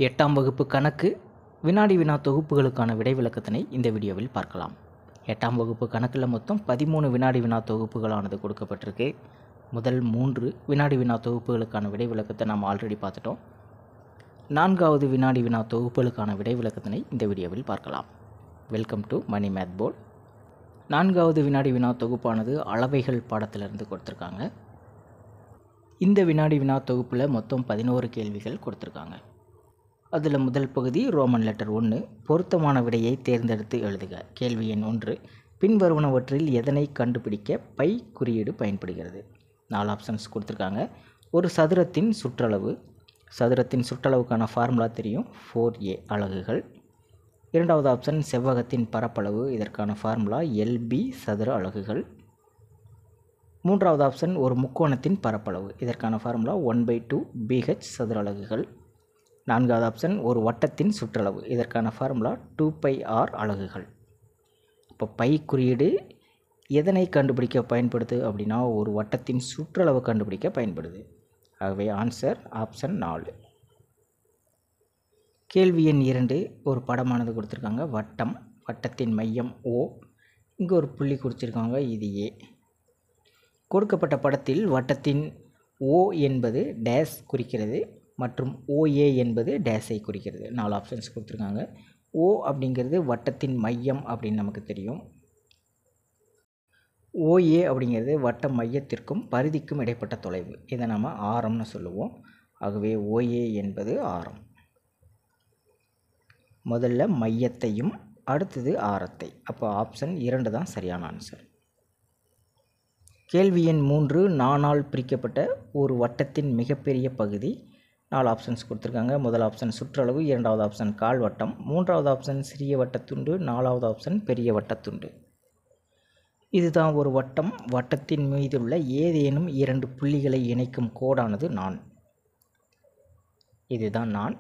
எட்டாம் வகுப்பு கணக்கு வினாடி வினா தொகுப்புகளுக்கான விடை விளக்கத்தினை இந்த வீடியோவில் பார்க்கலாம் எட்டாம் வகுப்பு கணக்கில் மொத்தம் பதிமூணு வினாடி வினா தொகுப்புகளானது கொடுக்கப்பட்டிருக்கு முதல் மூன்று வினாடி வினா தொகுப்புகளுக்கான விடை விளக்கத்தை நாம் ஆல்ரெடி பார்த்துட்டோம் நான்காவது வினாடி வினா தொகுப்புகளுக்கான விடை விளக்கத்தினை இந்த வீடியோவில் பார்க்கலாம் welcome to Mani math board நான்காவது வினாடி வினா தொகுப்பானது அளவைகள் பாடத்திலிருந்து கொடுத்துருக்காங்க இந்த வினாடி வினா தொகுப்பில் மொத்தம் பதினோரு கேள்விகள் கொடுத்துருக்காங்க அதில் முதல் பகுதி ரோமன் லெட்டர் ஒன்று பொருத்தமான விடையை தேர்ந்தெடுத்து எழுதுக கேள்வி எண் ஒன்று பின்வருவனவற்றில் எதனை கண்டுபிடிக்க பை குறியீடு பயன்படுகிறது நாலு ஆப்ஷன்ஸ் கொடுத்துருக்காங்க ஒரு சதுரத்தின் சுற்றளவு சதுரத்தின் சுற்றளவுக்கான ஃபார்முலா தெரியும் ஃபோர் ஏ அலகுகள் இரண்டாவது ஆப்ஷன் செவ்வகத்தின் பரப்பளவு இதற்கான ஃபார்முலா எல்பி சதுர அலகுகள் மூன்றாவது ஆப்ஷன் ஒரு முக்கோணத்தின் பரப்பளவு இதற்கான formula one by two b h சதுர அலகுகள் நான்காவது ஆப்ஷன் ஒரு வட்டத்தின் சுற்றளவு இதற்கான ஃபார்முலா டூ பை ஆர் அலகுகள் இப்போ பை குறியீடு எதனை கண்டுபிடிக்க பயன்படுது அப்படின்னா ஒரு வட்டத்தின் சுற்றளவு கண்டுபிடிக்க பயன்படுது ஆகவே ஆன்சர் ஆப்ஷன் நாலு கேள்வி எண் இரண்டு ஒரு படமானது கொடுத்துருக்காங்க வட்டம் வட்டத்தின் மையம் ஓ இங்கே ஒரு புள்ளி குறிச்சிருக்காங்க இது ஏ கொடுக்கப்பட்ட படத்தில் வட்டத்தின் ஓ என்பது டேஸ் குறிக்கிறது மற்றும் ஓஏ என்பது டேஸை குறிக்கிறது நாலு ஆப்ஷன்ஸ் கொடுத்துருக்காங்க ஓ அப்படிங்கிறது வட்டத்தின் மையம் அப்படின்னு நமக்கு தெரியும் ஓஏ அப்படிங்கிறது வட்ட மையத்திற்கும் பரிதிக்கும் இடைப்பட்ட தொலைவு இதை நம்ம ஆரம்னு சொல்லுவோம் ஆகவே ஓஏ என்பது ஆரம் முதல்ல மையத்தையும் அடுத்தது ஆரத்தை அப்போ ஆப்ஷன் இரண்டு தான் சரியான ஆன்சர் கேள்வி எண் மூன்று நானால் பிரிக்கப்பட்ட ஒரு வட்டத்தின் மிகப்பெரிய பகுதி நாலு ஆப்ஷன்ஸ் கொடுத்துருக்காங்க முதல் ஆப்ஷன் சுற்றளவு இரண்டாவது ஆப்ஷன் கால் வட்டம் மூன்றாவது ஆப்ஷன் சிறிய வட்டத்துண்டு நாலாவது ஆப்ஷன் பெரிய வட்டத்துண்டு இதுதான் ஒரு வட்டம் வட்டத்தின் மீதுள்ள ஏதேனும் இரண்டு புள்ளிகளை இணைக்கும் கோடானது நான் இதுதான் நான்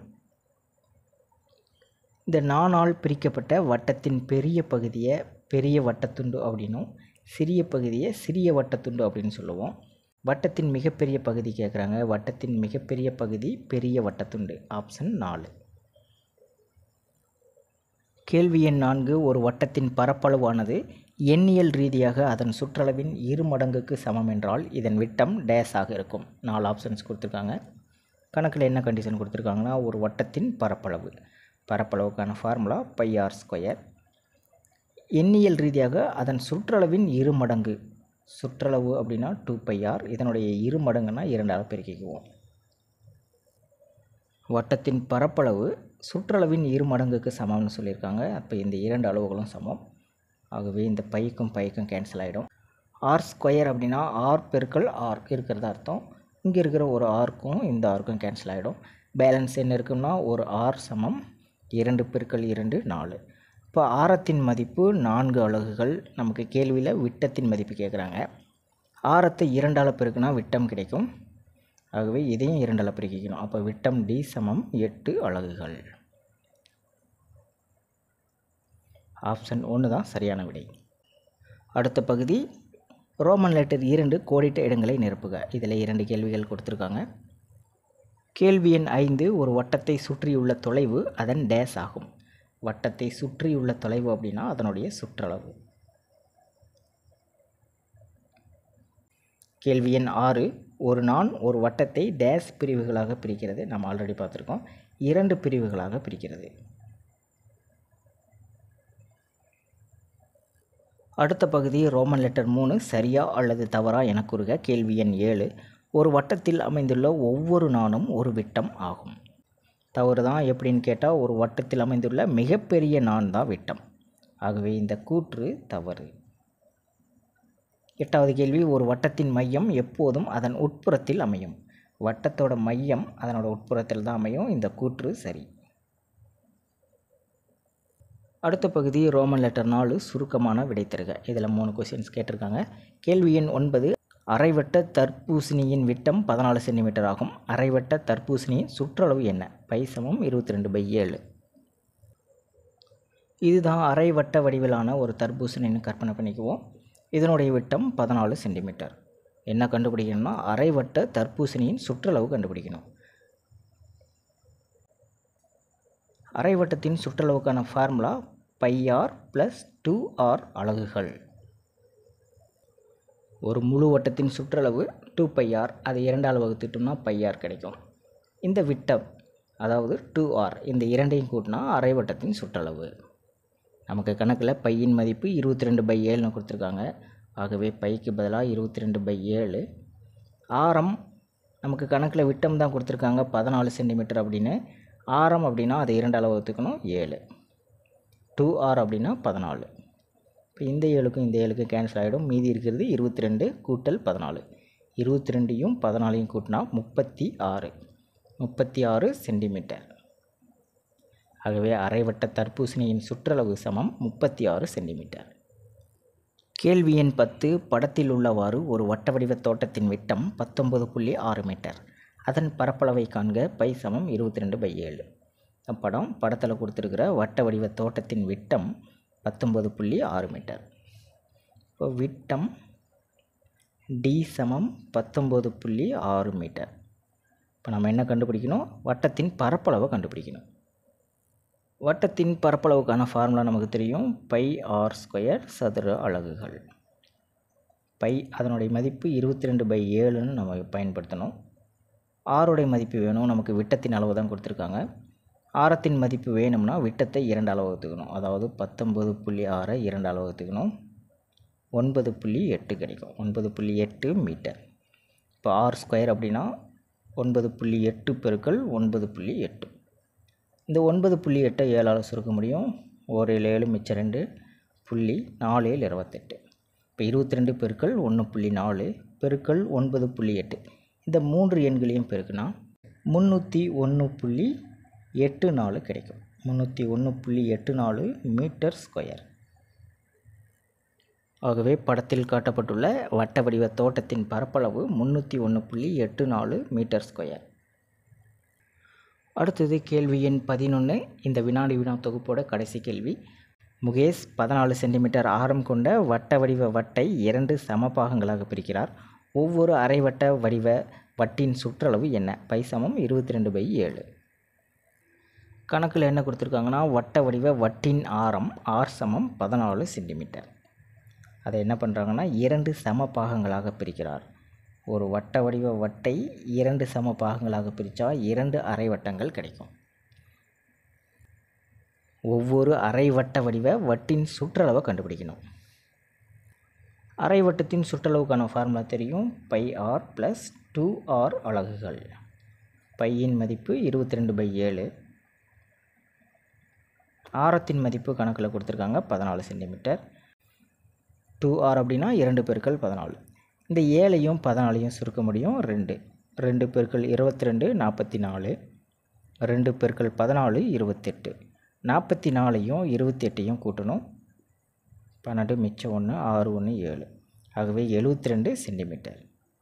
இந்த நானால் பிரிக்கப்பட்ட வட்டத்தின் பெரிய பகுதியை பெரிய வட்டத்துண்டு அப்படின்னும் சிறிய பகுதியை சிறிய வட்டத்துண்டு அப்படின்னு சொல்லுவோம் வட்டத்தின் மிகப்பெரிய பகுதி கேட்குறாங்க வட்டத்தின் மிகப்பெரிய பகுதி பெரிய வட்டத்துண்டு ஆப்ஷன் நாலு கேள்வி எண் நான்கு ஒரு வட்டத்தின் பரப்பளவானது எண்ணியல் ரீதியாக அதன் சுற்றளவின் இரு மடங்குக்கு சமம் என்றால் இதன் விட்டம் டேஸாக இருக்கும் நாலு ஆப்ஷன்ஸ் கொடுத்துருக்காங்க கணக்கில் என்ன கண்டிஷன் கொடுத்துருக்காங்கன்னா ஒரு வட்டத்தின் பரப்பளவு பரப்பளவுக்கான ஃபார்முலா பை ஆர் ஸ்கொயர் எண்ணியல் ரீதியாக அதன் சுற்றளவின் இரு மடங்கு சுற்றளவு அப்படின்னா டூ பை ஆர் இதனுடைய இரு மடங்குனா இரண்டாக பெருக்கிக்குவோம் வட்டத்தின் பரப்பளவு சுற்றளவின் இரு மடங்குக்கு சமம்னு சொல்லியிருக்காங்க அப்போ இந்த இரண்டு அளவுகளும் சமம் ஆகவே இந்த பைக்கும் பைக்கும் கேன்சல் ஆகிடும் ஆர் ஸ்கொயர் அப்படின்னா ஆர் பெருக்கல் ஆர் இருக்கிறதா அர்த்தம் இங்கே இருக்கிற ஒரு ஆர்க்கும் இந்த ஆர்க்கும் கேன்சல் ஆகிடும் பேலன்ஸ் என்ன இருக்குன்னா ஒரு ஆர் சமம் இரண்டு பெருக்கல் இரண்டு நாலு இப்போ ஆரத்தின் மதிப்பு நான்கு அலகுகள் நமக்கு கேள்வியில் விட்டத்தின் மதிப்பு கேட்குறாங்க ஆரத்தை இரண்டால் பெருக்குனா விட்டம் கிடைக்கும் ஆகவே இதையும் இரண்டால் பெருக்கிக்கணும் அப்போ விட்டம் டி சமம் எட்டு அலகுகள் ஆப்ஷன் ஒன்று தான் சரியான விடை அடுத்த பகுதி ரோமன் லெட்டர் இரண்டு கோடிட்ட இடங்களை நிரப்புக இதில் இரண்டு கேள்விகள் கொடுத்துருக்காங்க கேள்வி எண் ஐந்து ஒரு வட்டத்தை சுற்றியுள்ள தொலைவு அதன் டேஸ் ஆகும் வட்டத்தை சுற்றியுள்ள தொலைவு அப்படின்னா அதனுடைய சுற்றளவு கேள்வி எண் ஆறு ஒரு நான் ஒரு வட்டத்தை டேஸ் பிரிவுகளாக பிரிக்கிறது நம்ம ஆல்ரெடி பார்த்துருக்கோம் இரண்டு பிரிவுகளாக பிரிக்கிறது அடுத்த பகுதி ரோமன் லெட்டர் மூணு சரியா அல்லது தவறா என கூறுக கேள்வி எண் ஏழு ஒரு வட்டத்தில் அமைந்துள்ள ஒவ்வொரு நானும் ஒரு விட்டம் ஆகும் தவறு தான் எப்படின்னு கேட்டால் ஒரு வட்டத்தில் அமைந்துள்ள மிகப்பெரிய நான் தான் விட்டம் ஆகவே இந்த கூற்று தவறு எட்டாவது கேள்வி ஒரு வட்டத்தின் மையம் எப்போதும் அதன் உட்புறத்தில் அமையும் வட்டத்தோட மையம் அதனோட உட்புறத்தில் தான் அமையும் இந்த கூற்று சரி அடுத்த பகுதி ரோமன் லெட்டர் நாலு சுருக்கமான விடை தருக இதில் மூணு கொஸ்டின்ஸ் கேட்டிருக்காங்க கேள்வி எண் ஒன்பது அரைவட்ட தர்பூசணியின் விட்டம் பதினாலு சென்டிமீட்டர் ஆகும் அரைவட்ட தர்பூசணியின் சுற்றளவு என்ன பை சமம் இருபத்தி ரெண்டு பை ஏழு இதுதான் அரைவட்ட வடிவிலான ஒரு தர்பூசணின்னு கற்பனை பண்ணிக்குவோம் இதனுடைய விட்டம் பதினாலு சென்டிமீட்டர் என்ன கண்டுபிடிக்கணும்னா அரைவட்ட தர்பூசணியின் சுற்றளவு கண்டுபிடிக்கணும் அரைவட்டத்தின் சுற்றளவுக்கான formula pi r plus two r அலகுகள் ஒரு முழு வட்டத்தின் சுற்றளவு டூ பை ஆர் அதை இரண்டால் வகுத்துட்டோம்னா பை ஆர் கிடைக்கும் இந்த விட்டம் அதாவது டூ ஆர் இந்த இரண்டையும் கூட்டினா அரைவட்டத்தின் சுற்றளவு நமக்கு கணக்கில் பையின் மதிப்பு இருபத்தி ரெண்டு பை ஏழுன்னு கொடுத்துருக்காங்க ஆகவே பைக்கு பதிலாக இருபத்தி ரெண்டு பை ஏழு ஆரம் நமக்கு கணக்கில் விட்டம் தான் கொடுத்துருக்காங்க பதினாலு சென்டிமீட்டர் அப்படின்னு ஆரம் அப்படின்னா அதை இரண்டு அளவு வகுத்துக்கணும் ஏழு டூ ஆர் அப்படின்னா பதினாலு இப்போ இந்த ஏழுக்கும் இந்த ஏழுக்கும் கேன்சல் ஆகிடும் மீதி இருக்கிறது இருபத்தி ரெண்டு கூட்டல் பதினாலு இருபத்தி ரெண்டையும் பதினாலையும் கூட்டினா முப்பத்தி ஆறு முப்பத்தி ஆறு சென்டிமீட்டர் ஆகவே அரைவட்ட தர்பூசணியின் சுற்றளவு சமம் முப்பத்தி ஆறு சென்டிமீட்டர் கேள்வி எண் பத்து படத்தில் உள்ளவாறு ஒரு வட்ட வடிவ தோட்டத்தின் விட்டம் பத்தொன்பது புள்ளி ஆறு மீட்டர் அதன் பரப்பளவை காண்க பை சமம் இருபத்தி ரெண்டு பை ஏழு படம் படத்தில் கொடுத்துருக்கிற வட்ட வடிவ தோட்டத்தின் விட்டம் பத்தொன்பது புள்ளி ஆறு மீட்டர் இப்போ விட்டம் டி சமம் பத்தொம்பது புள்ளி ஆறு மீட்டர் இப்போ நம்ம என்ன கண்டுபிடிக்கணும் வட்டத்தின் பரப்பளவை கண்டுபிடிக்கணும் வட்டத்தின் பரப்பளவுக்கான ஃபார்முலா நமக்கு தெரியும் பை ஆர் ஸ்கொயர் சதுர அலகுகள் பை அதனுடைய மதிப்பு இருபத்தி ரெண்டு பை ஏழுன்னு நம்ம பயன்படுத்தணும் ஆறுடைய மதிப்பு வேணும் நமக்கு விட்டத்தின் அளவு தான் கொடுத்துருக்காங்க ஆரத்தின் மதிப்பு வேணும்னா விட்டத்தை இரண்டு அளவு வகுத்துக்கணும் அதாவது பத்தொம்பது புள்ளி ஆறை இரண்டு அளவு வகுத்துக்கணும் ஒன்பது புள்ளி எட்டு கிடைக்கும் ஒன்பது புள்ளி எட்டு மீட்டர் இப்போ ஆர் ஸ்கொயர் அப்படின்னா ஒன்பது புள்ளி எட்டு பெருக்கள் ஒன்பது புள்ளி எட்டு இந்த ஒன்பது புள்ளி எட்டை ஏழால் சுருக்க முடியும் ஒரு ஏழு ஏழு மிச்சம் ரெண்டு புள்ளி நாலு ஏழு இருபத்தெட்டு இப்போ இருபத்தி ரெண்டு பெருக்கள் ஒன்று புள்ளி நாலு பெருக்கள் ஒன்பது புள்ளி எட்டு இந்த மூன்று எண்களையும் பெருக்குனா முந்நூற்றி ஒன்று புள்ளி எட்டு நாலு கிடைக்கும் முந்நூற்றி ஒன்று புள்ளி எட்டு நாலு மீட்டர் ஸ்கொயர் ஆகவே படத்தில் காட்டப்பட்டுள்ள வட்ட வடிவ தோட்டத்தின் பரப்பளவு முந்நூற்றி ஒன்று புள்ளி எட்டு நாலு மீட்டர் ஸ்கொயர் அடுத்தது கேள்வி எண் பதினொன்று இந்த வினாடி வினா தொகுப்போட கடைசி கேள்வி முகேஷ் பதினாலு சென்டிமீட்டர் ஆரம் கொண்ட வட்ட வடிவ வட்டை இரண்டு சம பாகங்களாக பிரிக்கிறார் ஒவ்வொரு அரைவட்ட வடிவ வட்டின் சுற்றளவு என்ன பை சமம் இருபத்தி ரெண்டு பை ஏழு கணக்கில் என்ன கொடுத்துருக்காங்கன்னா வட்ட வடிவ வட்டின் ஆரம் ஆர் சமம் பதினாலு சென்டிமீட்டர் அதை என்ன பண்ணுறாங்கன்னா இரண்டு சம பாகங்களாக பிரிக்கிறார் ஒரு வட்ட வடிவ வட்டை இரண்டு சம பாகங்களாக பிரித்தா இரண்டு அரை வட்டங்கள் கிடைக்கும் ஒவ்வொரு அரை வட்ட வடிவ வட்டின் சுற்றளவை கண்டுபிடிக்கணும் அரை வட்டத்தின் சுற்றளவுக்கான ஃபார்முலா தெரியும் pi r plus two r அலகுகள் பையின் மதிப்பு இருபத்தி ரெண்டு பை ஏழு ஆரத்தின் மதிப்பு கணக்கில் கொடுத்துருக்காங்க பதினாலு சென்டிமீட்டர் டூ ஆர் அப்படின்னா இரண்டு பெருக்கள் பதினாலு இந்த ஏழையும் பதினாலையும் சுருக்க முடியும் ரெண்டு ரெண்டு பெருக்கள் இருபத்தி ரெண்டு நாற்பத்தி நாலு ரெண்டு பெருக்கள் பதினாலு இருபத்தெட்டு நாற்பத்தி நாலையும் இருபத்தி எட்டையும் கூட்டணும் பன்னெண்டு மிச்சம் ஒன்று ஆறு ஒன்று ஏழு ஆகவே எழுபத்தி ரெண்டு சென்டிமீட்டர்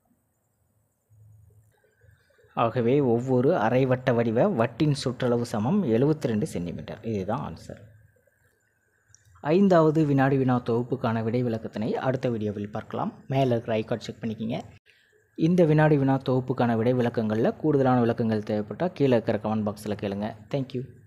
ஆகவே ஒவ்வொரு அரைவட்ட வடிவ வட்டின் சுற்றளவு சமம் எழுபத்தி ரெண்டு சென்டிமீட்டர் இதுதான் ஆன்சர் ஐந்தாவது வினாடி வினா தொகுப்புக்கான விடை விளக்கத்தினை அடுத்த வீடியோவில் பார்க்கலாம் மேலே இருக்கிற ஐகார்ட் செக் பண்ணிக்கிங்க இந்த வினாடி வினா தொகுப்புக்கான விடை விளக்கங்களில் கூடுதலான விளக்கங்கள் தேவைப்பட்டால் கீழே இருக்கிற கமெண்ட் பாக்ஸில் கேளுங்க தேங்க்யூ